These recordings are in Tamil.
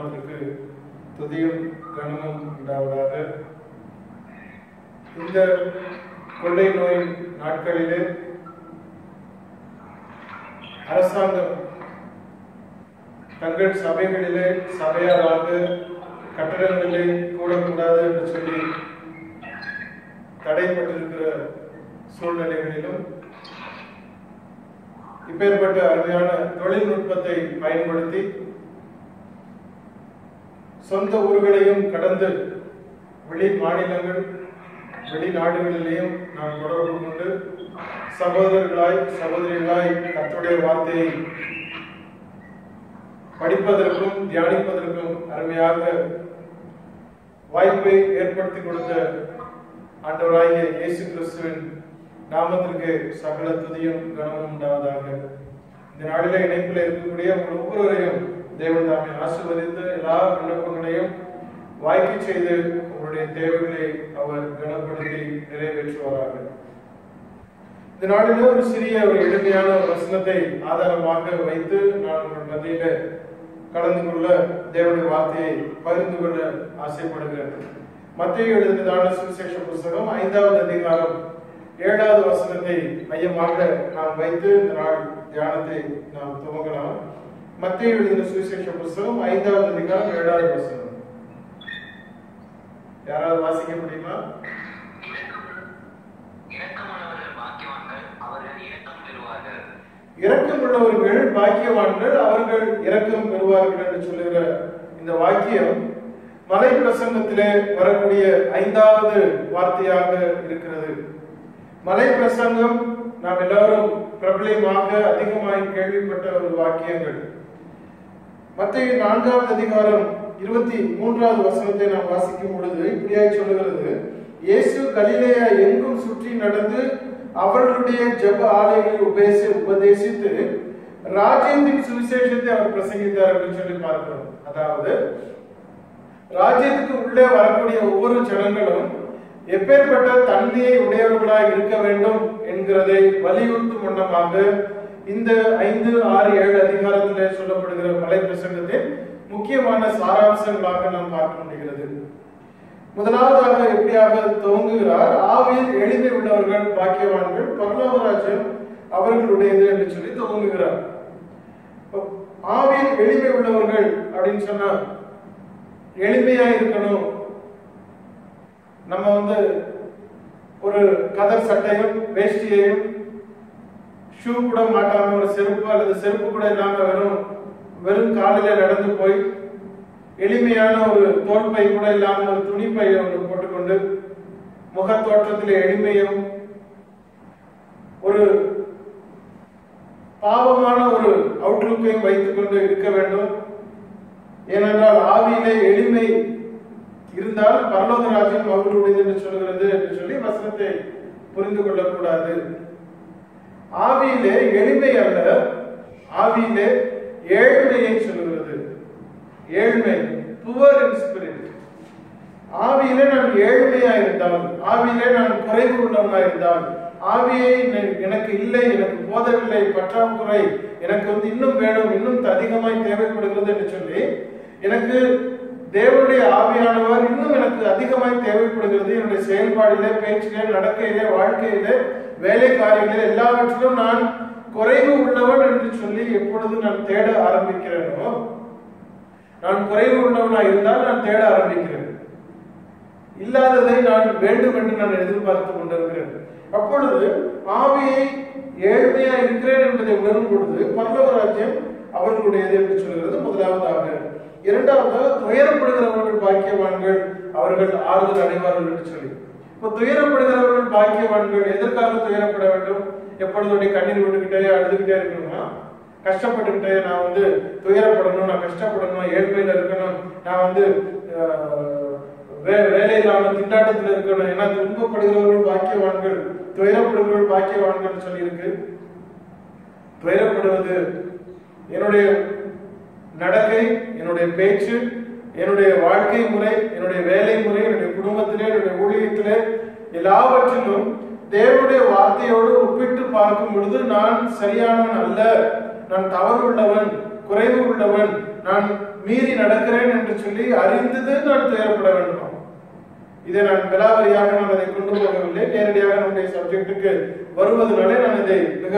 நாமத்திற்கு துதியும் கனமும் உண்டாவதாக இந்த கொள்ளை நோய் நாட்களிலே அரசாங்கம் தங்கள் சபைகளிலே சபையாராக கட்டடங்களிலே கூடக்கூடாது என்று சொல்லி தடைப்பட்டிருக்கிற சூழ்நிலைகளிலும் இப்பேற்பட்ட அருமையான தொழில்நுட்பத்தை பயன்படுத்தி சொந்த ஊர்களையும் கடந்து வெளி மாநிலங்கள் வெளிநாடுகளிலேயும் நாம் தொடர்பு கொண்டு சகோதரர்களாய் சகோதரிகளாய் கர்த்தருடைய வார்த்தையை படிப்பதற்கும் தியானிப்பதற்கும் அருமையாக வாய்ப்பை ஏற்படுத்தி கொடுத்த ஆண்டவராகிய இயேசு கிறிஸ்துவின் நாமத்திற்கு சகல துதியும் கனமும் உண்டாவதாக இந்த நாளில இணைப்பில் இருக்கக்கூடிய உங்கள் ஒவ்வொருவரையும் தேவன் தாமே ஆசீர்வதித்து எல்லா விண்ணப்பங்களையும் வாய்க்கு செய்து உங்களுடைய தேவைகளை அவர் கனப்படுத்தி நிறைவேற்றுவாராக இந்த நாளில ஒரு சிறிய ஒரு எளிமையான ஒரு வசனத்தை ஆதாரமாக வைத்து நான் உங்கள் மத்தியில கலந்து கொள்ள தேவனுடைய வார்த்தையை பகிர்ந்து கொள்ள ஆசைப்படுகிறேன் மத்திய எழுதினதான சுவிசேஷ புஸ்தகம் ஐந்தாவது அதிகாரம் ஏழாவது வசனத்தை மையமாக நாம் வைத்து இந்த நாள் தியானத்தை நாம் துவங்கலாம் மத்திய எழுதின சுவிசேஷ புஸ்தகம் ஐந்தாவது அதிகாரம் ஏழாவது வசனம் யாராவது வாசிக்க முடியுமா இரக்கமுள்ளவர்கள் பாக்கியவான்கள் அவர்கள் இரக்கம் பெறுவார்கள் இரக்கம் உள்ளவர்கள் பாக்கியவான்கள் அவர்கள் இரக்கம் பெறுவார்கள் என்று சொல்லுகிற இந்த வாக்கியம் மலை பிரசங்கத்திலே வரக்கூடிய ஐந்தாவது வார்த்தையாக இருக்கிறது மலை பிரசங்கம் நாம் எல்லாரும் பிரபலமாக அதிகமாய் கேள்விப்பட்ட ஒரு வாக்கியங்கள் மத்திய நான்காவது அதிகாரம் இருபத்தி மூன்றாவது வசனத்தை நாம் வாசிக்கும் பொழுது இப்படியாய் சொல்லுகிறது இயேசு கலிலேயா எங்கும் சுற்றி நடந்து அவர்களுடைய ஜெப ஆலயங்களில் உபேசி உபதேசித்து ராஜ்யத்தின் சுவிசேஷத்தை அவர் பிரசங்கித்தார் என்று சொல்லி பார்க்கிறோம் அதாவது ராஜ்யத்துக்கு உள்ளே வரக்கூடிய ஒவ்வொரு ஜனங்களும் எப்பேற்பட்ட தன்மையை உடையவர்களாய் இருக்க வேண்டும் என்கிறதை வலியுறுத்தும் வண்ணமாக இந்த ஐந்து ஆறு ஏழு அதிகாரத்திலே சொல்லப்படுகிற மலை பிரசங்கத்தின் முக்கியமான சாராம்சங்களாக நாம் பார்க்க முடிகிறது முதலாவதாக எப்படியாக துவங்குகிறார் ஆவியில் எளிமை உள்ளவர்கள் பாக்கியவான்கள் பரலோகராஜ்யம் அவர்களுடையது என்று சொல்லி துவங்குகிறார் இப்ப ஆவியில் எளிமை உள்ளவர்கள் அப்படின்னு சொன்னா எளிமையா இருக்கணும் நம்ம வந்து ஒரு கதர் சட்டையும் வேஷ்டியையும் ஷூ கூட மாட்டாம ஒரு செருப்பு அல்லது செருப்பு கூட இல்லாம வெறும் வெறும் காலில நடந்து போய் எளிமையான ஒரு தோல்பை கூட இல்லாம ஒரு துணிப்பையை ஒன்று போட்டுக்கொண்டு முகத்தோற்றத்திலே எளிமையும் ஒரு பாவமான ஒரு அவுட்லுக்கையும் வைத்துக் கொண்டு இருக்க வேண்டும் ஏனென்றால் ஆவியிலே எளிமை இருந்தால் பரலோக ராஜ்யம் அவர்களுடையது என்று சொல்கிறது என்று சொல்லி வசனத்தை புரிந்து கொள்ளக்கூடாது ஆவியிலே எளிமை அல்ல ஆவியிலே ஏழ்மையை சொல்லுகிறது ஏழ்மை புவர் இன் ஸ்பிரிட் ஆவியிலே நான் ஏழ்மையா இருந்தால் ஆவியிலே நான் குறைவு உள்ளவனா இருந்தால் ஆவியை நெ- எனக்கு இல்லை எனக்கு போதவில்லை பற்றாக்குறை எனக்கு வந்து இன்னும் வேணும் இன்னும் அதிகமாய் தேவைப்படுகிறது என்று சொல்லி எனக்கு தேவனுடைய ஆவியானவர் இன்னும் எனக்கு அதிகமாய் தேவைப்படுகிறது என்னுடைய செயல்பாடிலே பேச்சிலே நடக்கையிலே வாழ்க்கையிலே வேலை காரியங்களிலே எல்லாவற்றிலும் நான் குறைவு உள்ளவன் என்று சொல்லி எப்பொழுது நான் தேட ஆரம்பிக்கிறேனோ நான் குறைவு உள்ளவனா இருந்தால் நான் தேட ஆரம்பிக்கிறேன் இல்லாததை நான் வேண்டும் என்று நான் எதிர்பார்த்து கொண்டிருக்கிறேன் அப்பொழுது ஆவியை ஏழ்மையா இருக்கிறேன் என்பதை உணரும் பொழுது பரலோக ராஜ்யம் அவர்களுடையது என்று சொல்கிறது முதலாவதாக இரண்டாவதாக துயரப்படுகிறவர்கள் பாக்கியவான்கள் அவர்கள் ஆறுதல் அடைவார்கள் என்று சொல்லி இப்போ துயரப்படுகிறவர்கள் பாக்கியவான்கள் எதற்காக துயரப்பட வேண்டும் எப்பொழுதுடைய கண்ணீர் விட்டுக்கிட்டே அழுதுகிட்டே இருக்கணுமா கஷ்டப்பட்டுக்கிட்டே நான் வந்து துயரப்படணும் நான் கஷ்டப்படணும் ஏழ்மையில இருக்கணும் நான் வந்து ஆஹ், வே- வேலை இல்லாம திண்டாட்டத்தில் இருக்கணும் ஏன்னா துன்பப்படுகிறவர்கள் பாக்கியவான்கள் துயரப்படுகிறவர்கள் பாக்கியவான்கள் சொல்லி இருக்கு துயரப்படுவது என்னுடைய நடக்கை என்னுடைய பேச்சு என்னுடைய வாழ்க்கை முறை என்னுடைய வேலை முறை என்னுடைய குடும்பத்திலே என்னுடைய ஊழியத்திலே எல்லாவற்றிலும் தேவனுடைய வார்த்தையோடு ஒப்பிட்டு பார்க்கும் பொழுது நான் சரியானவன் அல்ல நான் தவறு உள்ளவன் குறைவு உள்ளவன் நான் மீறி நடக்கிறேன் என்று சொல்லி அறிந்தது நான் துயரப்பட வேண்டுமா இதை நான் விலாவரியாக நான் அதை கொண்டு போகவில்லை நேரடியாக நம்முடைய சப்ஜெக்டுக்கு வருவதனாலே நான் இதை மிக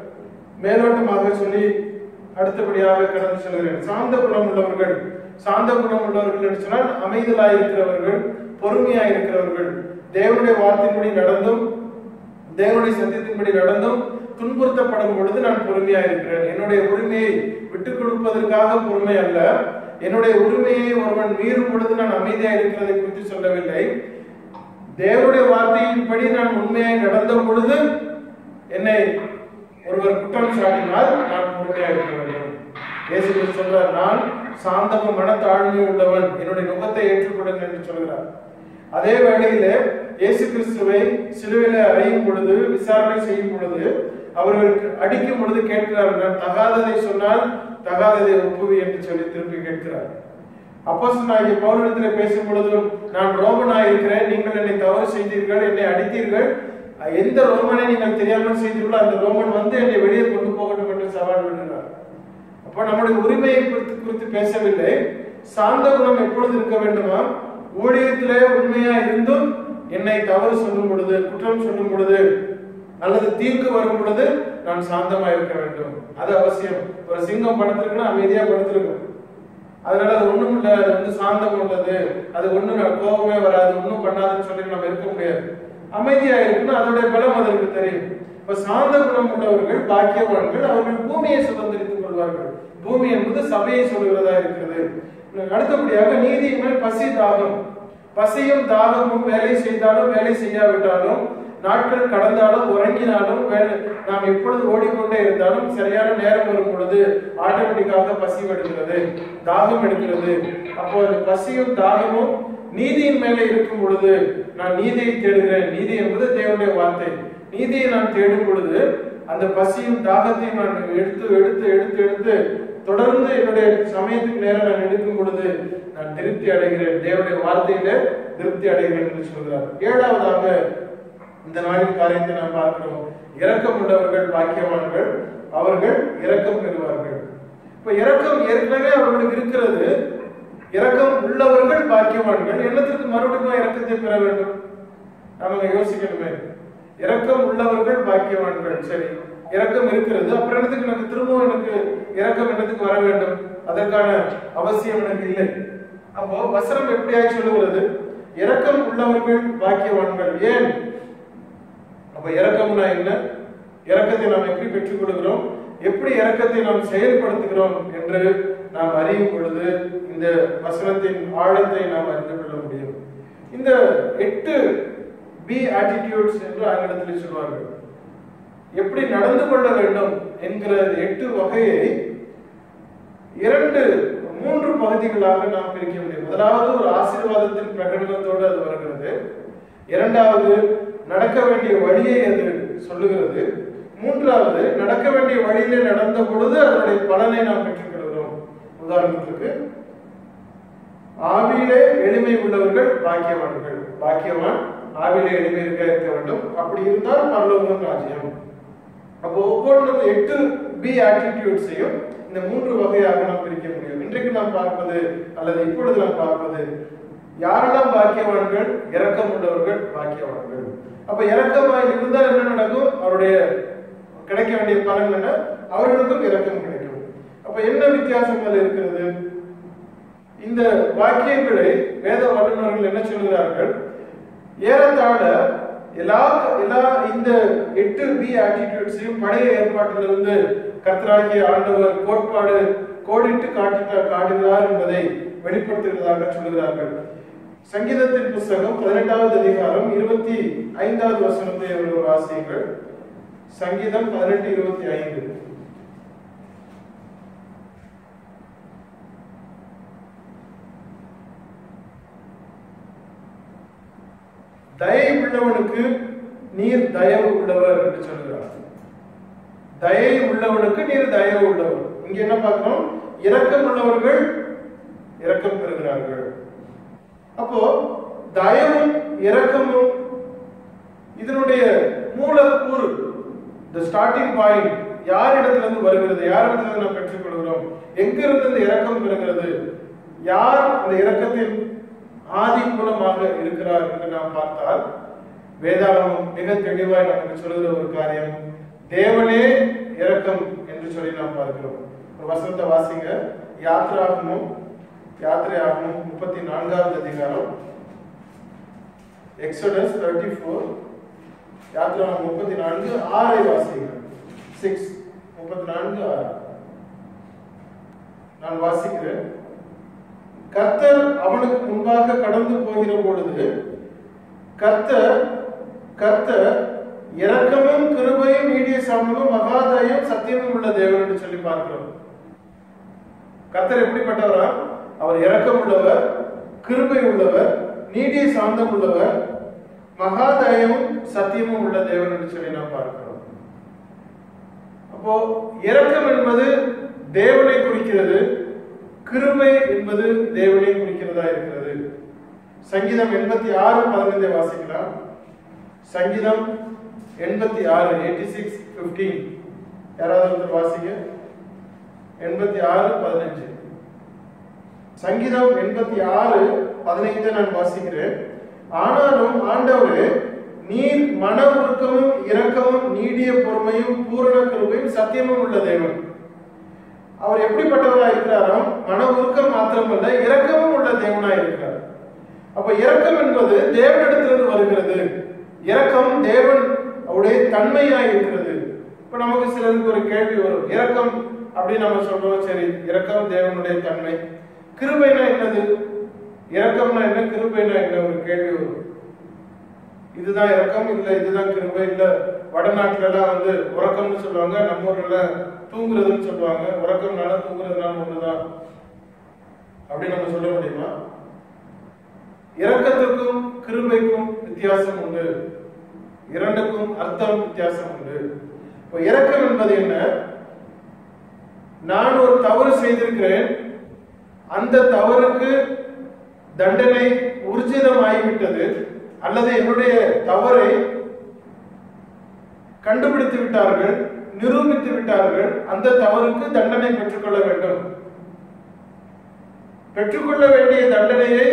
மேலோட்டமாக சொல்லி அடுத்தபடியாக கடந்து செல்கிறேன் சாந்த குணம் உள்ளவர்கள் சாந்த குணம் உள்ளவர்கள் என்று சொன்னால் அமைதலாய் இருக்கிறவர்கள் பொறுமையாய் இருக்கிறவர்கள் தேவனுடைய வார்த்தையின்படி நடந்தும் தேவனுடைய சத்தியத்தின்படி நடந்தும் துன்புறுத்தப்படும் பொழுது நான் பொறுமையா இருக்கிறேன் என்னுடைய உரிமையை விட்டுக் கொடுப்பதற்காக பொறுமை அல்ல என்னுடைய உரிமையை ஒருவன் மீறும் பொழுது நான் அமைதியா இருக்கிறதை குறித்து சொல்லவில்லை தேவனுடைய வார்த்தையின்படி நான் உண்மையாய் நடந்த பொழுது என்னை ஒருவர் குற்றம் சாட்டினால் நான் பொறுமையாக இருக்க வேண்டும் இயேசு கிறிஸ்து சொல்றார் நான் சாந்தமும் மனத்தாழ்மை உள்ளவன் என்னுடைய நுகத்தை ஏற்றுக்கொள்ளுங்கள் என்று சொல்கிறார் அதே வேளையிலே இயேசு கிறிஸ்துவை சிலுவையில அறையும் பொழுது விசாரணை செய்யும் பொழுது அவர்களுக்கு அடிக்கும் பொழுது கேட்கிறார் நான் தகாததை சொன்னால் தகாததை ஒப்புவி என்று சொல்லி திருப்பி கேட்கிறார் அப்போஸ்தலனாகிய பவுலிடத்திலே பேசும் பொழுதும் நான் ரோமனாய் இருக்கிறேன் நீங்கள் என்னை தவறு செய்தீர்கள் என்னை அடித்தீர்கள் எந்த ரோமனை நீங்கள் தெரியாமல் செய்தீர்களோ அந்த ரோமன் வந்து என்னை வெளியே கொண்டு போகட்டும் என்று சவால் விடுகிறார் அப்ப நம்முடைய உரிமையை குறித்து குறித்து பேசவில்லை சாந்த குணம் எப்பொழுது இருக்க வேண்டுமா ஊழியத்திலே உண்மையா இருந்தும் என்னை தவறு சொல்லும் பொழுது குற்றம் சொல்லும் பொழுது அல்லது தீர்க்கு வரும் பொழுது நான் சாந்தமா இருக்க வேண்டும் அது அவசியம் ஒரு சிங்கம் படுத்திருக்குன்னா அமைதியா படுத்திருக்கும் அதனால அது ஒண்ணும் இல்ல அது வந்து சாந்தம் உள்ளது அது ஒண்ணும் கோபமே வராது ஒண்ணும் பண்ணாதுன்னு சொல்லி நம்ம இருக்க முடியாது அமைதியா இருக்குன்னா அதோடைய பலம் அதற்கு தெரியும் இப்ப சாந்த குணம் உள்ளவர்கள் பாக்கியவான்கள் அவர்கள் பூமியை சுதந்திரித்துக் கொள்வார்கள் பூமி என்பது சபையை சொல்கிறதா இருக்கிறது அடுத்தபடியாக நீதியின் மேல் பசி தாகம் பசியும் தாகமும் வேலை செய்தாலும் வேலை செய்யாவிட்டாலும் நாட்கள் கடந்தாலும் உறங்கினாலும் வேலை நாம் எப்பொழுது ஓடிக்கொண்டே இருந்தாலும் சரியான நேரம் வரும் பொழுது ஆட்டோமேட்டிக்காக பசி எடுக்கிறது தாகம் எடுக்கிறது அப்போ அந்த பசியும் தாகமும் நீதியின் மேலே இருக்கும் பொழுது நான் நீதியை தேடுகிறேன் நீதி என்பது தேவனுடைய வார்த்தை நீதியை நான் தேடும் பொழுது அந்த பசியும் தாகத்தையும் நான் எடுத்து எடுத்து எடுத்து எடுத்து தொடர்ந்து என்னுடைய சமயத்துக்கு நேரம் நான் எடுக்கும் பொழுது நான் திருப்தி அடைகிறேன் தேவனுடைய வார்த்தையில திருப்தி அடைகிறேன் என்று சொல்கிறார் ஏழாவதாக இந்த நாளின் காரியத்தை நாம் பார்க்கிறோம் இரக்கம் உள்ளவர்கள் பாக்கியவான்கள் அவர்கள் இரக்கம் பெறுவார்கள் இப்ப இரக்கம் ஏற்கனவே அவர்களுக்கு இருக்கிறது இரக்கம் உள்ளவர்கள் பாக்கியவான்கள் என்னத்துக்கு மறுபடியும் இரக்கத்தை பெற வேண்டும் நாம யோசிக்கணுமே இரக்கம் உள்ளவர்கள் பாக்கியவான்கள் சரி இரக்கம் இருக்கிறது அப்புறம் என்னத்துக்கு எனக்கு திரும்பவும் எனக்கு இரக்கம் என்னத்துக்கு வர வேண்டும் அதற்கான அவசியம் எனக்கு இல்லை அப்போ வசனம் எப்படியாய் சொல்லுகிறது இரக்கம் உள்ளவர்கள் பாக்கியவான்கள் ஏன் அப்ப இரக்கம்னா என்ன இரக்கத்தை நாம் எப்படி பெற்றுக் கொள்கிறோம் எப்படி இரக்கத்தை நாம் செயல்படுத்துகிறோம் என்று நாம் அறியும் பொழுது இந்த வசனத்தின் ஆழத்தை நாம் அறிந்து கொள்ள முடியும் இந்த எட்டு பி ஆட்டிடியூட்ஸ் என்று ஆங்கிலத்தில் சொல்வார்கள் எப்படி நடந்து கொள்ள வேண்டும் என்கிற எட்டு வகையை இரண்டு மூன்று பகுதிகளாக நாம் பிரிக்க முடியும் முதலாவது ஒரு ஆசீர்வாதத்தின் பிரகடனத்தோடு அது வருகிறது இரண்டாவது நடக்க வேண்டிய வழியை அது சொல்லுகிறது மூன்றாவது நடக்க வேண்டிய வழியிலே நடந்த பொழுது அதனுடைய பலனை நாம் பெற்றுக்கொள்கிறோம் உதாரணத்துக்கு ஆவியிலே எளிமை உள்ளவர்கள் பாக்கியவான்கள் பாக்கியவான் ஆவியிலே எளிமை இருக்க இருக்க வேண்டும் அப்படி இருந்தால் பரலோகம் ராஜ்யம் அப்போ ஒவ்வொன்றும் எட்டு பி ஆட்டிடியூட்ஸையும் இந்த மூன்று வகையாக நாம் பிரிக்க முடியும் இன்றைக்கு நாம் பார்ப்பது அல்லது இப்பொழுது நாம் பார்ப்பது யாரெல்லாம் பாக்கியவான்கள் இரக்கம் உள்ளவர்கள் பாக்கியவான்கள் அப்ப இரக்கமாய் இருந்தால் என்ன நடக்கும் அவருடைய கிடைக்க வேண்டிய பலன் என்ன அவர்களுக்கும் இரக்கம் கிடைக்கும் அப்ப என்ன வித்தியாசம் அதில் இருக்கிறது இந்த வாக்கியங்களை வேத வல்லுநர்கள் என்ன சொல்கிறார்கள் ஏறத்தாழ எல்லா எல்லா இந்த எட்டு பி ஆட்டிடியூட்ஸையும் பழைய ஏற்பாட்டிலிருந்து கர்த்தராகிய ஆண்டவர் கோட்பாடு கோடிட்டு காட்டிட்ட காட்டுகிறார் என்பதை வெளிப்படுத்துகிறதாக சொல்கிறார்கள் சங்கீதத்தின் புஸ்தகம் பதினெட்டாவது அதிகாரம் இருபத்தி ஐந்தாவது வசனத்தை அவர்கள் வாசியுங்கள் சங்கீதம் பதினெட்டு இருபத்தி ஐந்து தயை உள்ளவனுக்கு நீர் தயவு உள்ளவர் என்று சொல்கிறார் தயை உள்ளவனுக்கு நீர் தயவு உள்ளவர் இங்க என்ன பார்க்கிறோம் இரக்கம் உள்ளவர்கள் இரக்கம் பெறுகிறார்கள் அப்போ தயவும் இரக்கமும் இதனுடைய மூலக்கூறு த ஸ்டார்டிங் பாயிண்ட் யாரிடத்துல இருந்து வருகிறது யாரிடத்துல இருந்து நாம் பெற்றுக்கொள்கிறோம் எங்கிருந்து இந்த இரக்கம் பெறுகிறது யார் அந்த இரக்கத்தின் ஆதி மூலமாக இருக்கிறார் என்று நாம் பார்த்தால் வேதாளமும் மிக தெளிவாய் நமக்கு சொல்லுகிற ஒரு காரியம் தேவனே இரக்கம் என்று சொல்லி நாம் பார்க்கிறோம் ஒரு வசனத்தை வாசிங்க யாத்ராகமும் யாத்திரையாகமும் முப்பத்தி நான்காவது அதிகாரம் எக்ஸோடஸ் தேர்ட்டி ஃபோர் யாத்திராகம் முப்பத்தி நான்கு ஆறை வாசிங்க சிக்ஸ் முப்பத்தி நான்கு ஆறு நான் வாசிக்கிறேன் கர்த்தர் அவனுக்கு முன்பாக கடந்து போகிற பொழுது கர்த்தர் கர்த்தர் இரக்கமும் கிருபையும் நீடிய சாமமும் மகாதயம் சத்தியமும் உள்ள தேவன் என்று சொல்லி பார்க்கிறோம் கர்த்தர் எப்படிப்பட்டவரா அவர் இரக்கம் உள்ளவர் கிருபை உள்ளவர் நீடிய சாந்தம் உள்ளவர் மகாதயமும் சத்தியமும் உள்ள தேவன் என்று சொல்லி நாம் பார்க்கிறோம் அப்போ இரக்கம் என்பது தேவனை குறிக்கிறது கிருபை என்பது தேவனை குறிக்கிறதா இருக்கிறது சங்கீதம் எண்பத்தி ஆறு பதினைந்தை வாசிக்கலாம் சங்கீதம் எண்பத்தி ஆறு எயிட்டி சிக்ஸ் பிப்டீன் யாராவது ஒருத்தர் வாசிங்க எண்பத்தி ஆறு பதினஞ்சு சங்கீதம் எண்பத்தி ஆறு பதினைந்து நான் வாசிக்கிறேன் ஆனாலும் ஆண்டவரே நீர் மன உருக்கமும் இரக்கமும் நீடிய பொறுமையும் பூரண கிருபையும் சத்தியமும் உள்ள தேவன் அவர் எப்படிப்பட்டவராக இருக்கிறாராம் மன உருக்கம் மாத்திரமல்ல இரக்கமும் உள்ள தேவனாய் இருக்கிறார் அப்ப இரக்கம் என்பது தேவனிடத்திலிருந்து வருகிறது இரக்கம் தேவன் அவருடைய தன்மையாய் இருக்கிறது இப்ப நமக்கு சிலருக்கு ஒரு கேள்வி வரும் இரக்கம் அப்படின்னு நம்ம சொல்றோம் சரி இரக்கம் தேவனுடைய தன்மை கிருபைனா என்னது இரக்கம்னா என்ன கிருபைனா என்ன ஒரு கேள்வி வரும் இதுதான் இரக்கம் இல்ல இதுதான் கிருபை இல்ல வடநாட்டுல எல்லாம் வந்து உறக்கம்னு சொல்லுவாங்க நம்ம ஊர்ல தூங்குறதுன்னு சொல்லுவாங்க உறக்கம்னால தூங்குறதுனால ஒண்ணுதான் அப்படின்னு நம்ம சொல்ல முடியுமா இரக்கத்திற்கும் கிருபைக்கும் வித்தியாசம் உண்டு இரண்டுக்கும் அர்த்தம் வித்தியாசம் உண்டு இப்போ இரக்கம் என்பது என்ன நான் ஒரு தவறு செய்திருக்கிறேன் அந்த தவறுக்கு தண்டனை ஊர்ஜிதமாகிவிட்டது அல்லது என்னுடைய தவறை கண்டுபிடித்து விட்டார்கள் நிரூபித்து விட்டார்கள் அந்த தவறுக்கு தண்டனை பெற்றுக்கொள்ள வேண்டும் பெற்றுக்கொள்ள வேண்டிய தண்டனையை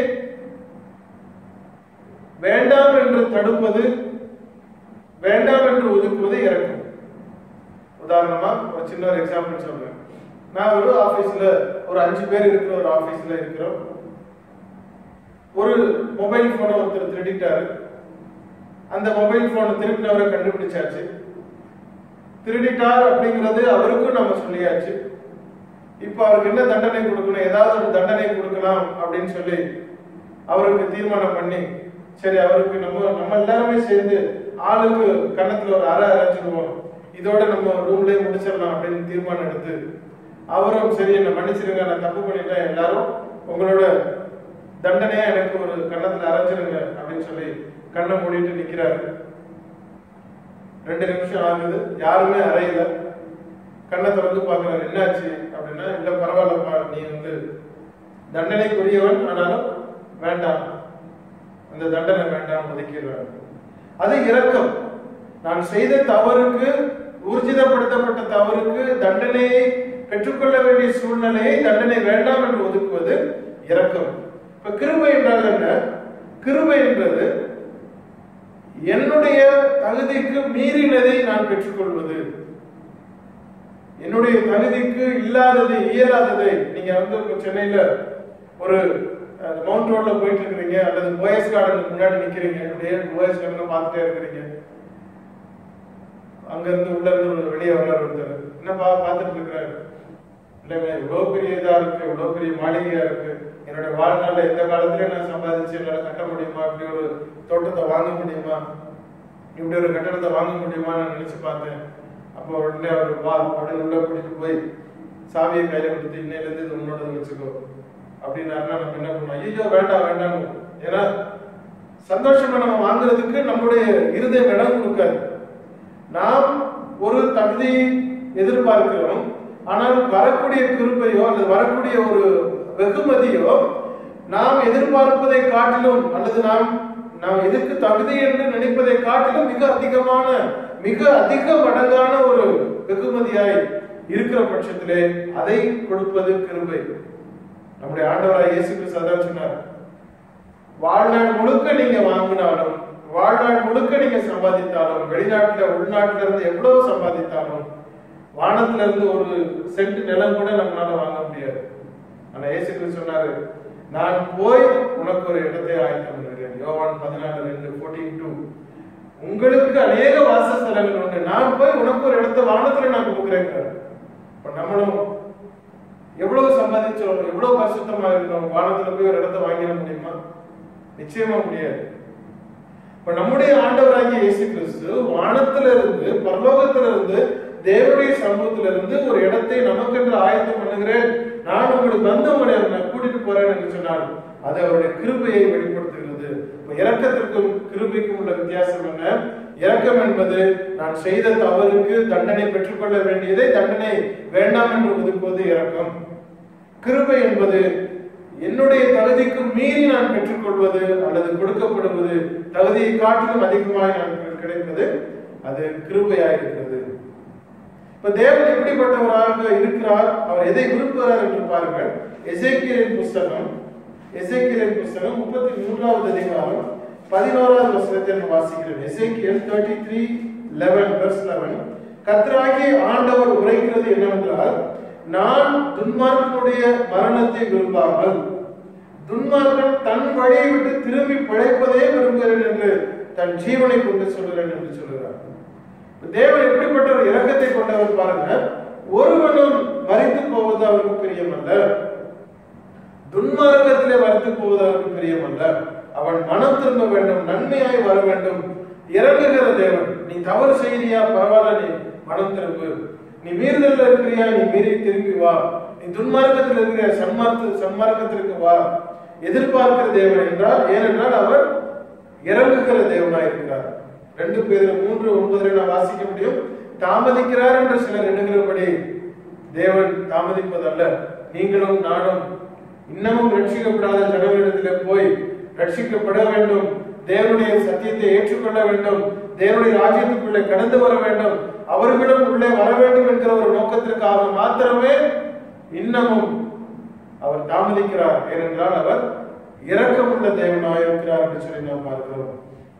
வேண்டாம் என்று தடுப்பது வேண்டாம் என்று ஒதுக்குவது இறக்கும் உதாரணமா ஒரு சின்ன ஒரு எக்ஸாம்பிள் சொல்றேன் நான் ஒரு ஆபீஸ்ல ஒரு அஞ்சு பேர் இருக்கிற ஒரு ஆபீஸ்ல இருக்கிறோம் ஒரு மொபைல் போனை ஒருத்தர் திருடிட்டாரு அந்த மொபைல் போனை திருடினவரை கண்டுபிடிச்சாச்சு திருடிட்டார் அப்படிங்கிறது அவருக்கும் நம்ம சொல்லியாச்சு இப்போ அவருக்கு என்ன தண்டனை கொடுக்கணும் ஏதாவது ஒரு தண்டனை கொடுக்கலாம் அப்படின்னு சொல்லி அவருக்கு தீர்மானம் பண்ணி சரி அவருக்கு நம்ம நம்ம எல்லாருமே சேர்ந்து ஆளுக்கு கன்னத்துல ஒரு அறை அரைச்சிடுவோம் இதோட நம்ம ரூம்லயே முடிச்சிடலாம் அப்படின்னு தீர்மானம் எடுத்து அவரும் சரி என்ன மன்னிச்சிருங்க நான் தப்பு பண்ணிட்டேன் எல்லாரும் உங்களோட தண்டனையா எனக்கு ஒரு கன்னத்துல அரைச்சிருங்க அப்படின்னு சொல்லி கண்ணை மூடிட்டு நிக்கிறாரு ரெண்டு நிமிஷம் ஆகுது யாருமே அறையல கண்ணை திறந்து பார்க்கறாரு என்னாச்சு அப்படின்னா இல்ல பரவாயில்லப்பா நீ வந்து தண்டனைக்குரியவன் ஆனாலும் வேண்டாம் அந்த தண்டனை வேண்டாம் ஒதுக்கிடுறாரு அது இரக்கம் நான் செய்த தவறுக்கு ஊர்ஜிதப்படுத்தப்பட்ட தவறுக்கு தண்டனையை பெற்றுக்கொள்ள வேண்டிய சூழ்நிலையை தண்டனை வேண்டாம் என்று ஒதுக்குவது இரக்கம் இப்ப கிருபை என்றால் என்ன கிருபை என்பது என்னுடைய தகுதிக்கு மீறினதை நான் பெற்றுக்கொள்வது என்னுடைய தகுதிக்கு இல்லாதது இயலாததை நீங்க வந்து இப்ப சென்னையில ஒரு அஹ், மவுண்ட் ரோட்ல போயிட்டு இருக்கிறீங்க அல்லது போயஸ் கார்டனுக்கு முன்னாடி நிக்கிறீங்க அப்படியே போயஸ் கார்டன் பார்த்துட்டே இருக்கிறீங்க அங்க இருந்து உள்ள இருந்து ஒரு வெளியே வர்றாரு ஒருத்தர் என்னப்பா பார்த்துட்டு இருக்கிறாரு இல்லைங்க இவ்வளவு பெரிய இதா இருக்கு இவ்வளவு பெரிய மாளிகையா இருக்கு என்னோட வாழ்நாள்ல எந்த காலத்திலயும் நான் சம்பாதிச்சு என்னால கட்ட முடியுமா இப்படி ஒரு தோட்டத்தை வாங்க முடியுமா இப்படி ஒரு கட்டடத்தை வாங்க முடியுமா நான் நினைச்சு பார்த்தேன் அப்போ உடனே அவர் வா அப்படின்னு உள்ள கூட்டிட்டு போய் சாவியை கையில கொடுத்து இன்னையில இருந்து இது உன்னோட வச்சுக்கோ அப்படின்னாருன்னா நம்ம என்ன பண்ணுவோம் ஐயோ வேண்டாம் வேண்டாம் ஏன்னா சந்தோஷமா நம்ம வாங்குறதுக்கு நம்முடைய இருதயம் இடம் கொடுக்காது நாம் ஒரு தகுதியை எதிர்பார்க்கிறோம் ஆனால் வரக்கூடிய கிருப்பையோ அல்லது வரக்கூடிய ஒரு வெகுமதியோ நாம் எதிர்பார்ப்பதை காட்டிலும் அல்லது நாம் நாம் எதுக்கு தகுதி என்று நினைப்பதை காட்டிலும் மிக அதிகமான மிக அதிக மடங்கான ஒரு வெகுமதியாய் இருக்கிற பட்சத்திலே அதை கொடுப்பது கிருபை நம்முடைய ஆண்டவராய் இயேசு கிறிஸ்து அதான் சொன்னார் வாழ்நாள் முழுக்க நீங்க வாங்கினாலும் வாழ்நாள் முழுக்க நீங்க சம்பாதித்தாலும் வெளிநாட்டுல உள்நாட்டுல இருந்து எவ்வளவு சம்பாதித்தாலும் வானத்துல இருந்து ஒரு சென்ட் நிலம் கூட நம்மளால வாங்க முடியாது ஆனா இயேசு கிறிஸ்து சொன்னாரு நான் போய் உனக்கு ஒரு இடத்தை ஆயத்தம் பண்ணுகிறேன் யோவான் பதினாலு ரெண்டு ஃபோர்டீன் டூ உங்களுக்கு அநேக வாசஸ்தலங்கள் உண்டு நான் போய் உனக்கு ஒரு இடத்தை வானத்துல நான் கொடுக்குறேன் இப்ப நம்மளும் எவ்வளவு சம்பாதிச்சோம் எவ்வளவு பரிசுத்தமா இருந்தோம் வானத்துல போய் ஒரு இடத்தை வாங்கிட முடியுமா நிச்சயமா முடியாது இப்ப நம்முடைய ஆண்டவராகிய இயேசு கிறிஸ்து வானத்துல இருந்து பரலோகத்துல இருந்து தேவனுடைய சமூகத்துல இருந்து ஒரு இடத்தை நமக்கென்று ஆயத்தம் பண்ணுகிறேன் நான் உங்களுக்கு வந்து உங்களை நான் கூட்டிட்டு போறேன் என்று சொன்னால் அது அவருடைய கிருபையை வெளிப்படுத்துகிறது இப்ப இரக்கத்திற்கும் கிருபைக்கும் உள்ள வித்தியாசம் என்ன இரக்கம் என்பது நான் செய்த தவறுக்கு தண்டனை பெற்றுக்கொள்ள வேண்டியதை தண்டனை வேண்டாம் என்று ஒதுக்குவது இரக்கம் கிருபை என்பது என்னுடைய தகுதிக்கு மீறி நான் பெற்றுக்கொள்வது அல்லது கொடுக்கப்படுவது தகுதியை காட்டிலும் அதிகமாக நான் கிடைப்பது அது கிருபையாக இருக்கிறது இப்ப தேவன் எப்படிப்பட்டவராக இருக்கிறார் அவர் எதை விரும்புகிறார் என்று பாருங்கள் எசேக்கியலின் புஸ்தகம் எசேக்கியலின் புஸ்தகம் முப்பத்தி மூன்றாவது அதிகாரம் பதினோராவது வசனத்தை நான் வாசிக்கிறேன் எசேக்கியல் thirty three eleven verse eleven கத்தராகிய ஆண்டவர் உரைக்கிறது என்னவென்றால் நான் துன்மார்க்கனுடைய மரணத்தை விரும்பாமல் துன்மார்க்கன் தன் வழியை விட்டு திரும்பி பிழைப்பதே விரும்புகிறேன் என்று தன் ஜீவனை கொண்டு சொல்கிறேன் என்று சொல்கிறார் தேவன் எப்படிப்பட்ட ஒரு இரக்கத்தை கொண்டவர் பாருங்க ஒருவனும் மறித்து போவது அவருக்கு பிரியமல்ல துன்மார்க்கத்திலே மறித்து போவது அவருக்கு பிரியமல்ல அவன் மனம் திரும்ப வேண்டும் நன்மையாய் வர வேண்டும் இறங்குகிற தேவன் நீ தவறு செய்யறியா பரவாயில்ல நீ மனம் திரும்பு நீ மீறுதல்ல இருக்கிறியா நீ மீறி திரும்பி வா நீ துன்மார்க்கத்தில் இருக்கிற சன்மார்க்க சன்மார்க்கத்திற்கு வா எதிர்பார்க்கிற தேவன் என்றால் ஏனென்றால் அவர் இறங்குகிற தேவனாய் இருக்கிறார் ரெண்டு பேர் மூன்று ஒன்பதுல நான் வாசிக்க முடியும் தாமதிக்கிறார் என்று சிலர் எண்ணுகிறபடி தேவன் தாமதிப்பதல்ல நீங்களும் நானும் இன்னமும் ரட்சிக்கப்படாத ஜனங்களிடத்திலே போய் ரட்சிக்கப்பட வேண்டும் தேவனுடைய சத்தியத்தை ஏற்றுக்கொள்ள வேண்டும் தேவனுடைய ராஜ்யத்துக்குள்ளே கடந்து வர வேண்டும் அவர்களும் உள்ளே வர வேண்டும் என்கிற ஒரு நோக்கத்திற்காக மாத்திரமே இன்னமும் அவர் தாமதிக்கிறார் ஏனென்றால் அவர் இரக்கமுள்ள தேவனாய் இருக்கிறார் என்று சொல்லி நாம் பார்க்கிறோம்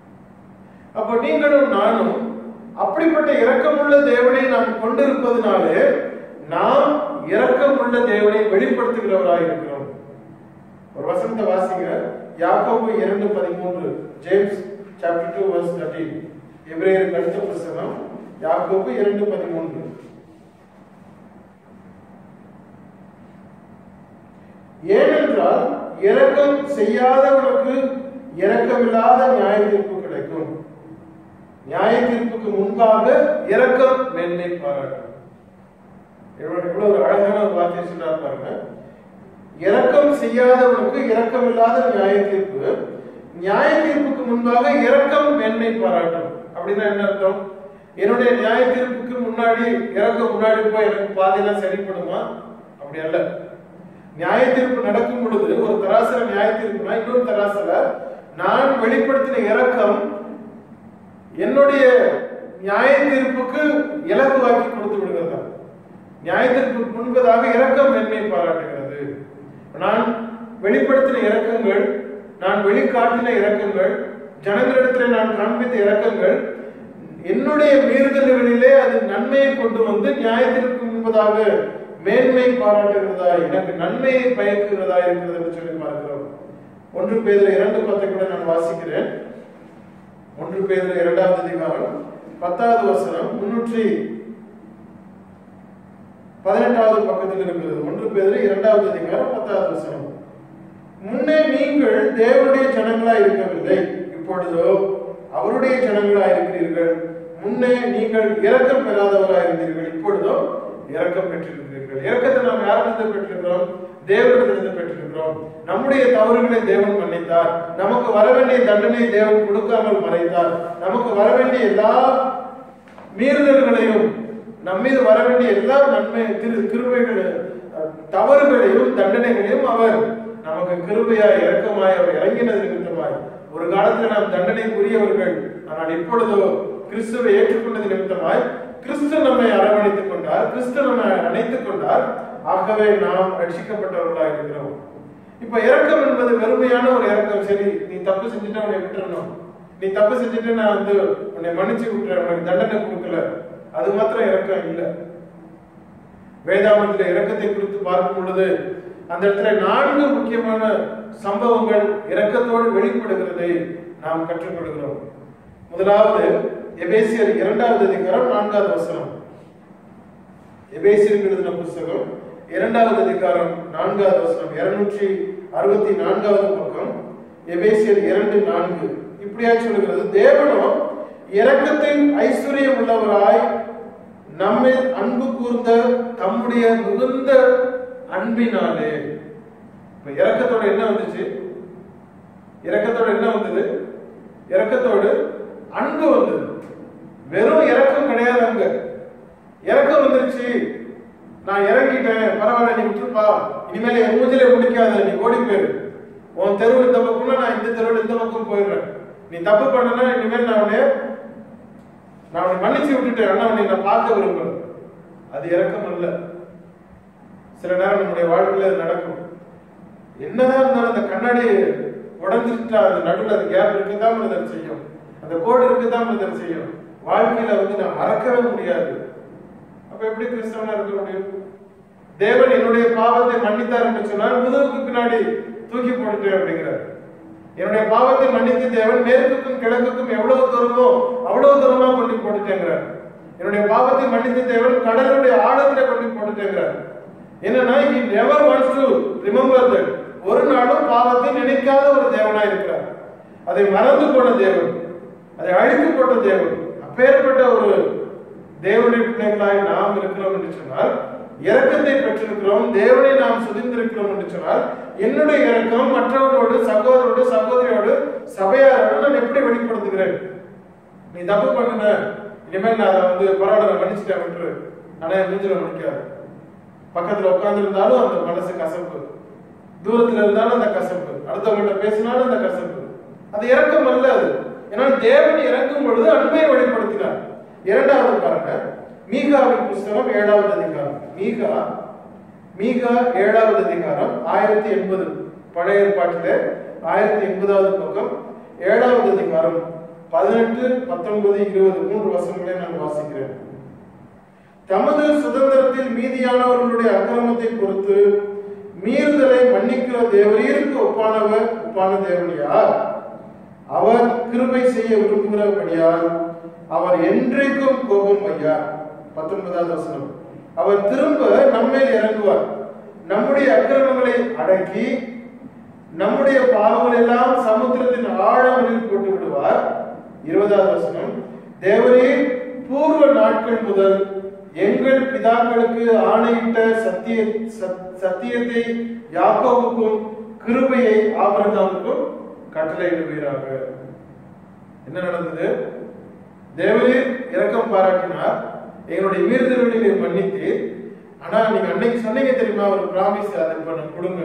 அப்ப நீங்களும் நானும் அப்படிப்பட்ட இரக்கமுள்ள தேவனை நாம் கொண்டிருப்பதனாலே நாம் இரக்கமுள்ள தேவனை வெளிப்படுத்துகிறவராய் இருக்கிறோம் ஒரு வசனத்தை வாசிங்க யாக்கோபு இரண்டு பதிமூன்று James chapter two verse thirteen எபிரேயருக்கு அடுத்த புஸ்தகம் யாக்கோபு இரண்டு பதிமூன்று ஏனென்றால் இரக்கம் செய்யாதவனுக்கு இரக்கமில்லாத நியாய தீர்ப்பு கிடைக்கும் நியாய தீர்ப்புக்கு முன்பாக இரக்கம் மேன்மை பாராட்டும் இவ்வளவு இவ்வளவு ஒரு அழகான ஒரு வார்த்தை சொன்னார் பாருங்க இரக்கம் செய்யாதவனுக்கு இரக்கம் இல்லாத நியாய தீர்ப்பு நியாய தீர்ப்புக்கு முன்பாக இரக்கம் மேன்மை பாராட்டும் அப்படின்னா என்ன அர்த்தம் என்னுடைய நியாய தீர்ப்புக்கு முன்னாடி இறக்க முன்னாடி போய் எனக்கு பாதையெல்லாம் சரிப்படுமா அப்படி அல்ல நியாய தீர்ப்பு நடக்கும் பொழுது ஒரு தராசுல நியாய தீர்ப்புனா இன்னொரு தராசுல நான் வெளிப்படுத்தின இரக்கம் என்னுடைய நியாய தீர்ப்புக்கு இலகுவாக்கி கொடுத்து விடுகிறதா நியாய தீர்ப்புக்கு முன்பதாக இரக்கம் மென்மை பாராட்டுகிறது நான் வெளிப்படுத்தின இரக்கங்கள் நான் வெளிக்காட்டின இரக்கங்கள் ஜனங்களிடத்தில் நான் காண்பித்த இரக்கங்கள் என்னுடைய மீறுதல்களிலே அது நன்மையை கொண்டு வந்து நியாயத்திற்கு முன்பதாக மேன்மை பாராட்டுகிறதா எனக்கு நன்மையை பயக்குகிறதா இருக்கிறது என்று சொல்லி பார்க்கிறோம் ஒன்று பேதில் இரண்டு பத்தை கூட நான் வாசிக்கிறேன் ஒன்று பேதில் இரண்டாவது அதிகாரம் பத்தாவது வசனம் முன்னூற்றி பதினெட்டாவது பக்கத்தில் இருக்கிறது ஒன்று பேதில் இரண்டாவது அதிகாரம் பத்தாவது வசனம் முன்னே நீங்கள் தேவனுடைய ஜனங்களாய் இருக்கவில்லை இப்பொழுதோ அவருடைய ஜனங்களாய் இருக்கிறீர்கள் முன்னே நீங்கள் இரக்கம் பெறாதவராய் இருந்தீர்கள் இப்பொழுதோ இரக்கம் பெற்றிருக்கிறீர்கள் இரக்கத்தை நாம் யாரிடத்தில் பெற்றிருக்கிறோம் தேவனிடத்திலிருந்து பெற்றிருக்கிறோம் நம்முடைய தவறுகளை தேவன் மன்னித்தார் நமக்கு வர வேண்டிய தண்டனை தேவன் கொடுக்காமல் மறைத்தார் நமக்கு வர வேண்டிய எல்லா மீறுதல்களையும் நம்மீது வர வேண்டிய எல்லா நன்மை திரு கிருபைகள் தவறுகளையும் தண்டனைகளையும் அவர் நமக்கு கிருபையாய் இரக்கமாய் அவர் இறங்கினது நிமித்தமாய் ஒரு காலத்தில் நாம் தண்டனைக்குரியவர்கள் ஆனால் இப்பொழுதோ கிறிஸ்துவை ஏற்றுக்கொண்டது நிமித்தமாய் கிறிஸ்து நம்மை அரவணைத்துக் கொண்டார் கிறிஸ்து நம்மை அணைத்துக் கொண்டார் ஆகவே நாம் ரட்சிக்கப்பட்டவர்களாக இருக்கிறோம் இப்ப இரக்கம் என்பது வெறுமையான ஒரு இரக்கம் சரி நீ தப்பு செஞ்சுட்டு உன்னை விட்டுறணும் நீ தப்பு செஞ்சுட்டு நான் வந்து உன்னை மன்னிச்சு விட்டுறேன் உனக்கு தண்டனை கொடுக்கல அது மாத்திரம் இரக்கம் இல்லை வேதாமத்தில் இரக்கத்தை குறித்து பார்க்கும் பொழுது அந்த இடத்துல நான்கு முக்கியமான சம்பவங்கள் இரக்கத்தோடு வெளிப்படுகிறதை நாம் கற்றுக்கொள்கிறோம் முதலாவது எபேசியர் இரண்டாவது அதிகாரம் நான்காவது வசனம் எபேசியருக்கு எழுதின புஸ்தகம் இரண்டாவது அதிகாரம் நான்காவது வசனம் இருநூற்றி அறுபத்தி நான்காவது பக்கம் எபேசியர் இரண்டு நான்கு இப்படியா சொல்லுகிறது தேவனோ இரக்கத்தின் ஐஸ்வர்யம் உள்ளவராய் நம்மில் அன்பு கூர்ந்த தம்முடைய மிகுந்த அன்பினாலே இப்ப இரக்கத்தோட என்ன வந்துச்சு இரக்கத்தோட என்ன வந்தது இரக்கத்தோடு அன்பு வந்தது வெறும் இரக்கம் கிடையாது அங்க இறக்கம் வந்துருச்சு நான் இறங்கிட்டேன் பரவாயில்ல நீ விட்டுருப்பா இனிமேல் என் மூஞ்சிலே முடிக்காத நீ ஓடி போயிரு உன் தெருவு இந்த பக்கம்னா நான் இந்த தெருவில் இந்த பக்கம் போயிடுறேன் நீ தப்பு பண்ணனா இனிமேல் நான் உன்னை நான் உன்னை மன்னிச்சு விட்டுட்டேன் ஆனா உன்னை நான் பார்க்க விரும்பல அது இறக்கம் அல்ல சில நேரம் நம்முடைய வாழ்க்கையில அது நடக்கும் என்னதான் இருந்தாலும் அந்த கண்ணாடி உடஞ்சிட்டா அந்த நடுவில் அந்த கேப் இருக்கதான் பிரதர் செய்யும் அந்த கோடு இருக்கதான் பிரதர் செய்யும் வாழ்க்கையில வந்து நான் மறக்கவே முடியாது அப்ப எப்படி கிறிஸ்தவனா இருக்க முடியும் தேவன் என்னுடைய பாவத்தை மன்னித்தார் என்று சொன்னால் முதுகுக்கு பின்னாடி தூக்கி போட்டுட்டேன் அப்படிங்கிறார் என்னுடைய பாவத்தை மன்னித்து தேவன் மேற்குக்கும் கிழக்குக்கும் எவ்வளவு தூரமோ அவ்வளவு தூரமா கொண்டு போட்டுட்டேங்கிறார் என்னுடைய பாவத்தை மன்னித்து தேவன் கடலுடைய ஆழத்துல கொண்டு போட்டுட்டேங்கிறார் என்னன்னா he never wants to remember that ஒரு நாளும் பாவத்தை நினைக்காத ஒரு தேவனா இருக்கிறார் அதை மறந்து போன தேவன் அதை அழித்து போட்ட தேவன் அப்பேற்பட்ட ஒரு தேவனுடைய பிள்ளைகளாய் நாம் இருக்கிறோம் என்று சொன்னால் இரக்கத்தை பெற்றிருக்கிறோம் தேவனை நாம் சுதிந்திருக்கிறோம் என்று சொன்னால் என்னுடைய இரக்கம் மற்றவரோடு சகோதரோடு சகோதரியோடு சபையாரோடு நான் எப்படி வெளிப்படுத்துகிறேன் நீ தப்பு பண்ணுன இனிமேல் நான் அதை வந்து பரவாயில்ல நான் மன்னிச்சுட்டேன் விட்டுரு ஆனா என் மூஞ்சில மன்னிக்காது பக்கத்துல உட்கார்ந்து இருந்தாலும் அந்த மனசு கசப்பு தூரத்துல இருந்தாலும் அந்த கசப்பு அடுத்தவங்கள்ட்ட பேசினாலும் அந்த கசப்பு அது இறக்கம் அல்ல அது ஏன்னா தேவன் இறக்கும் பொழுது அன்பை வெளிப்படுத்தினார் இரண்டாவது பாருங்க மீகாவின் புஸ்தகம் ஏழாவது அதிகாரம் மீகா மீகா ஏழாவது அதிகாரம் ஆயிரத்தி எண்பது பழைய ஏற்பாட்டிலே ஆயிரத்தி எண்பதாவது பக்கம் ஏழாவது அதிகாரம் பதினெட்டு பத்தொன்பது இருபது மூன்று வசனங்களை நான் வாசிக்கிறேன் தமது சுதந்திரத்தில் மீதியானவர்களுடைய அக்கிரமத்தை பொறுத்து மீறுதலை மன்னிக்கிற தேவரீருக்கு ஒப்பானவர் ஒப்பான தேவன் யார் அவர் கிருபை செய்ய விரும்புகிறபடியால் அவர் என்றைக்கும் கோபம் வையார் பத்தொன்பதாவது வசனம் அவர் திரும்ப நம்மேல் இறங்குவார் நம்முடைய அக்கிரமங்களை அடக்கி நம்முடைய பாவங்கள் எல்லாம் சமுத்திரத்தின் ஆழங்களில் போட்டு விடுவார் இருபதாவது வசனம் தேவரே பூர்வ நாட்கள் முதல் எங்கள் பிதாக்களுக்கு ஆணையிட்ட சத்திய சத்- சத்தியத்தை யாக்கோவுக்கும் கிருபையை ஆபரகாமுக்கும் கட்டளையிடுவீராக என்ன நடந்தது தேவரீர் இரக்கம் பாராட்டினார் எங்களுடைய மீறுதல்களை மன்னித்து ஆனா நீங்க அன்னைக்கு சொன்னீங்க தெரியுமா ஒரு பிராமிஸ் அதை இப்ப நான் கொடுங்க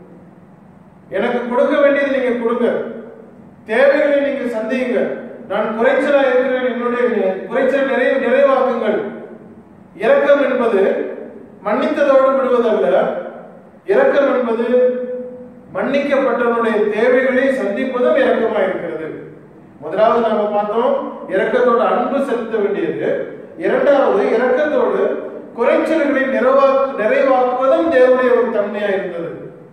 எனக்கு கொடுக்க வேண்டியது நீங்க கொடுங்க தேவைகளை நீங்க சந்தியுங்க நான் குறைச்சலா இருக்கிறேன் என்னுடைய குறைச்சல் நிறைய நிறைவாக்குங்கள் இரக்கம் என்பது மன்னித்ததோடு விடுவதல்ல இரக்கம் என்பது மன்னிக்கப்பட்டவனுடைய தேவைகளை சந்திப்பதும் இரக்கமா இருக்கிறது முதலாவது நாம பார்த்தோம் இரக்கத்தோடு அன்பு செலுத்த வேண்டியது இரண்டாவது இரக்கத்தோடு குறைச்சல்களை நிறைவாக்கு நிறைவாக்குவதும் தேவனுடைய ஒரு தன்மையா இருந்தது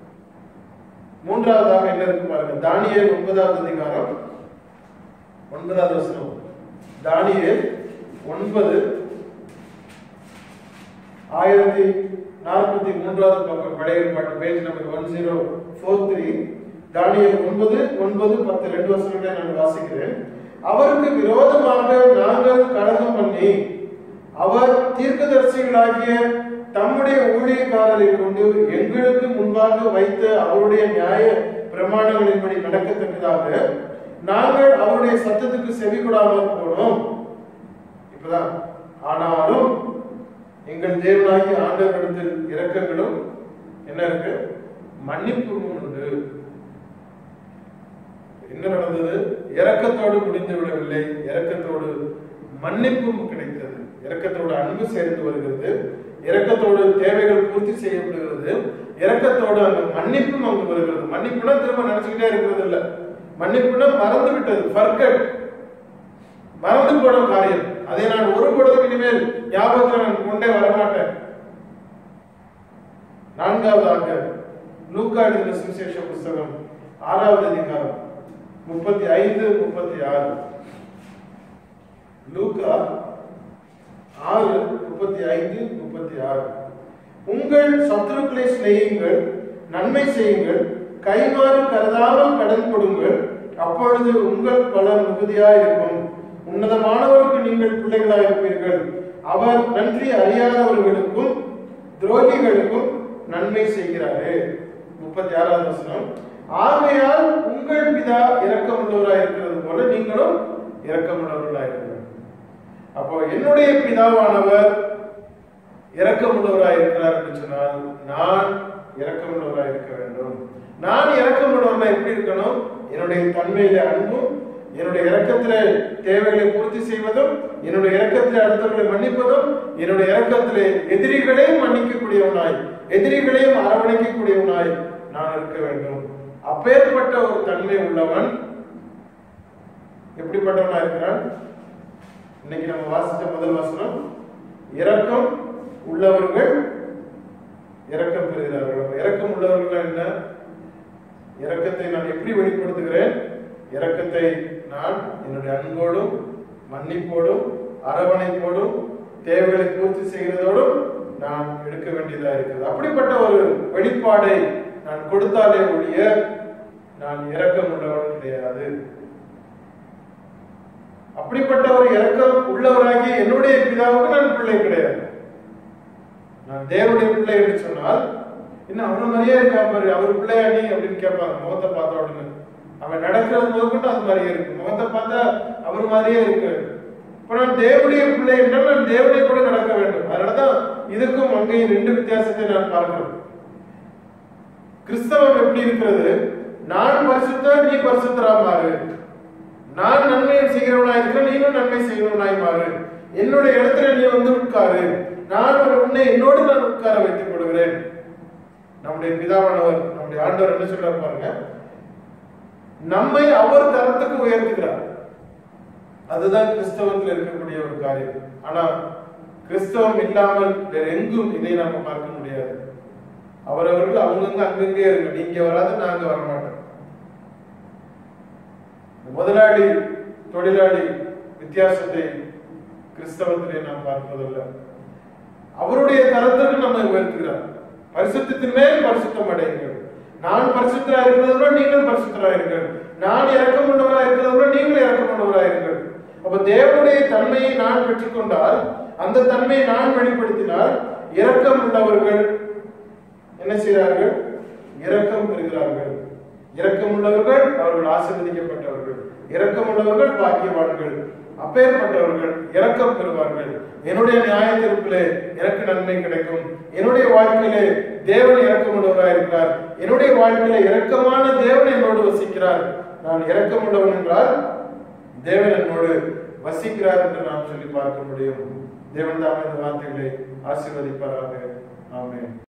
மூன்றாவதாக என்ன இருக்கு பாருங்க தானியேல் ஒன்பதாவது அதிகாரம் ஒன்பதாவது வசனம் தானியேல் ஒன்பது ஆயிரத்தி நாற்பத்தி மூன்றாவது பக்கம் பழைய ஏற்பாட்டு page number one zero four three தானியல் ஒன்பது ஒன்பது பத்து ரெண்டு வருஷங்களை நான் வாசிக்கிறேன் அவருக்கு விரோதமாக நாங்கள் கலகம் பண்ணி அவர் தீர்க்கதரிசிகளாகிய தம்முடைய ஊழியக்காரரை கொண்டு எங்களுக்கு முன்பாக வைத்த அவருடைய நியாய பிரமாணங்களின்படி நடக்கத்தக்கதாக நாங்கள் அவருடைய சத்தத்துக்கு செவி கொடாமல் போனோம் இப்பதான் ஆனாலும் எங்கள் தேவனாகிய ஆண்டவரிடத்தில் இரக்கங்களும் என்ன இருக்கு மன்னிப்பும் உண்டு என்ன நடந்தது இரக்கத்தோடு முடிந்து விடவில்லை இரக்கத்தோடு மன்னிப்பும் கிடைத்தது இரக்கத்தோடு அன்பு சேர்ந்து வருகிறது இரக்கத்தோடு தேவைகள் பூர்த்தி செய்யப்படுகிறது இரக்கத்தோடு அந்த மன்னிப்பும் அங்கு வருகிறது மன்னிப்புனா திரும்ப நினைச்சுக்கிட்டே இருக்கிறது இல்ல மன்னிப்புனா மறந்து விட்டது ஃபர்கட் மறந்து போன காரியம் அதை நான் ஒரு பொழுதும் இனிமேல் ஞாபகத்தில் நான் கொண்டே வரமாட்டேன் நான்காவதாக லூக்கா எழுதின சுவிசேஷ புஸ்தகம் ஆறாவது அதிகாரம் முப்பத்தி ஐந்து முப்பத்தி ஆறு லூக்கா ஆறு முப்பத்தி ஐந்து முப்பத்தி ஆறு உங்கள் சத்துருக்களை சிநேகியுங்கள் நன்மை செய்யுங்கள் கைமாறு கருதாமல் கடன் கொடுங்கள் அப்பொழுது உங்கள் பலன் மிகுதியாய் இருக்கும் உன்னதமானவருக்கு நீங்கள் பிள்ளைகளாய் இருப்பீர்கள் அவர் நன்றி அறியாதவர்களுக்கும் துரோகிகளுக்கும் நன்மை செய்கிறாரு முப்பத்தி ஆறாவது வசனம் ஆகையால் உங்கள் பிதா இரக்கமுள்ளவராய் இருக்கிறது போல நீங்களும் இரக்கமுள்ளவர்களாய் இருக்கிறீர்கள் அப்போ என்னுடைய பிதாவானவர் இரக்கமுள்ளவராய் இருக்கிறார் என்று சொன்னால் நான் இரக்கமுள்ளவராய் இருக்க வேண்டும் நான் இரக்கமுள்ளவராய் எப்படி இருக்கணும் என்னுடைய தன்மையில அன்பும் என்னுடைய இரக்கத்திலே தேவைகளை பூர்த்தி செய்வதும் என்னுடைய இரக்கத்திலே அடுத்தவர்களை மன்னிப்பதும் என்னுடைய இரக்கத்திலே எதிரிகளையும் மன்னிக்கக்கூடியவனாய் எதிரிகளையும் அரவணைக்கக்கூடியவனாய் நான் இருக்க வேண்டும் அப்பேற்பட்ட ஒரு தன்மை உள்ளவன் எப்படிப்பட்டவனா இருக்கிறான் இன்னைக்கு நம்ம வாசித்த முதல் வசனம் இரக்கம் உள்ளவர்கள் இரக்கம் பெறுகிறார்கள் இரக்கம் உள்ளவர்கள் என்ன இரக்கத்தை நான் எப்படி வெளிப்படுத்துகிறேன் இரக்கத்தை நான் என்னுடைய அன்போடும் மன்னிப்போடும் அரவணைப்போடும் தேவைகளை பூர்த்தி செய்கிறதோடும் நான் எடுக்க வேண்டியதா இருக்கிறது அப்படிப்பட்ட ஒரு வெளிப்பாடை நான் கொடுத்தாலே ஒழிய நான் இரக்கம் உள்ளவன் கிடையாது அப்படிப்பட்ட ஒரு இரக்கம் உள்ளவராகி என்னுடைய பிதாவுக்கு நான் பிள்ளை கிடையாது நான் தேவனுடைய பிள்ளை என்று சொன்னால் என்ன அவன மாதிரியே இருக்கா பாரு அவர் பிள்ளையா நீ அப்படின்னு கேட்பாங்க முகத்தை பார்த்த உடனே அவன் நடக்கிறது முதற்கொண்டு அது மாதிரியே இருக்கு முகத்தை பார்த்தா அவர் மாதிரியே இருக்கு இப்ப நான் தேவனுடைய பிள்ளை என்றால் நான் தேவனை கூட நடக்க வேண்டும் அதனாலதான் இதுக்கும் அங்கேயும் ரெண்டு வித்தியாசத்தை நான் பார்க்கிறோம் கிறிஸ்தவம் எப்படி இருக்கிறது நான் பரிசுத்த நீ பரிசுத்தரா மாறு நான் நன்மையை செய்கிறவனாய் இருக்கிறேன் நீனும் நன்மை செய்கிறவனாய் மாறு என்னுடைய இடத்துல நீ வந்து உட்காரு நான் ஒரு உன்னை என்னோடு நான் உட்கார வைத்துக் கொள்கிறேன் நம்முடைய பிதாவானவர் நம்முடைய ஆண்டவர் என்ன சொல்றாரு பாருங்க நம்மை அவர் தரத்துக்கு உயர்த்துகிறார் அதுதான் கிறிஸ்தவத்தில் இருக்கக்கூடிய ஒரு காரியம் ஆனா கிறிஸ்தவம் இல்லாமல் வேற எங்கும் இதை நாம பார்க்க முடியாது அவரவர்கள் அவங்கங்க அங்கங்கே இருக்கு நீங்க வராது நாங்க வரமாட்டோம் முதலாளி தொழிலாளி வித்தியாசத்தை கிறிஸ்தவத்திலே நாம் பார்ப்பதில்லை அவருடைய தரத்திற்கு நம்மை உயர்த்துகிறார் பரிசுத்தத்தின் மேல் பரிசுத்தம் அடையுங்கள் நான் பரிசுத்தரா இருக்கிறத நீங்கள் பரிசுத்தரா இருங்கள் நான் இறக்கம் உள்ளவரா இருக்கிறத நீங்கள் இறக்கம் உள்ளவரா இருங்கள் அப்ப தேவனுடைய தன்மையை நான் பெற்றுக்கொண்டால் அந்த தன்மையை நான் வெளிப்படுத்தினால் இரக்கம் உள்ளவர்கள் என்ன செய்கிறார்கள் இரக்கம் பெறுகிறார்கள் இரக்கம் உள்ளவர்கள் அவர்கள் ஆசீர்வதிக்கப்பட்டவர்கள் இரக்கம் உள்ளவர்கள் பாக்கியவான்கள் அப்பேற்பட்டவர்கள் இரக்கம் பெறுவார்கள் என்னுடைய நியாய தீர்ப்பிலே எனக்கு நன்மை கிடைக்கும் என்னுடைய வாழ்க்கையிலே தேவன் இரக்கம் உள்ளவராக இருக்கிறார் என்னுடைய வாழ்க்கையில இரக்கமான தேவன் என்னோடு வசிக்கிறார் நான் இரக்கம் உள்ளவன் என்றால் தேவன் என்னோடு வசிக்கிறார் என்று நாம் சொல்லி பார்க்க முடியும் தேவன் தாமே இந்த வார்த்தைகளை ஆசீர்வதிப்பாராக ஆமென்